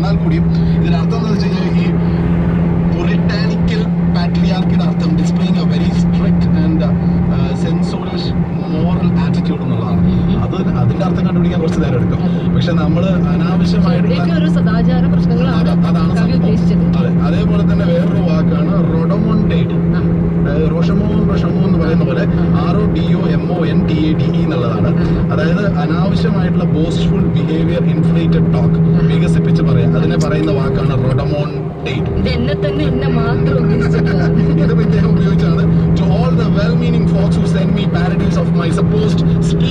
എന്നാൽ കൂടിയും ഇതിനർത്ഥം എന്താ വെച്ച് കഴിഞ്ഞാൽ ഈ പൊളിറ്റാനിക്കൽ പാട്രിയാർക്കിയുടെ അർത്ഥം displaying a very strict and censorious moral attitude എന്നുള്ളതാണ് അത് അതിന്റെ അർത്ഥം കണ്ടുപിടിക്കാൻ കുറച്ച് നേരം എടുക്കും പക്ഷെ നമ്മൾ അനാവശ്യമായിട്ടുള്ള ഇവിടെയൊക്കെ ഒരു സദാചാര പ്രശ്നങ്ങളാണ് അത- അതാണ് കവി സംഭവം ഉദ്ദേശിച്ചത് അതെ അതേപോലെ തന്നെ വേറൊരു വാക്കാണ് റൊഡമോണ്ടേറ്റ് ആ. അതായത് റോഷമോ റോഷമോ എന്ന് പറയുന്ന പോലെ R O D O M O N T A D E എന്നുള്ളതാണ് അതായത് അനാവശ്യമായിട്ടുള്ള ബോസ്റ്റ്ഫുൾ ബിഹേവിയർ ഇൻഫ്ലേറ്റഡ് ടോക്ക് വികസിപ്പിച്ച് പറയാം അതിനെ പറയുന്ന വാക്കാണ് റൊഡമോണ്ടേറ്റ് ഇത് എന്നെ തന്നെ എന്നെ മാത്രം ഉദ്ദേശിച്ചിട്ടുള്ളത് ഇത് ഇദ്ദേഹം ഉപയോഗിച്ചാണ് to all the well meaning folks who send me parodies of my supposed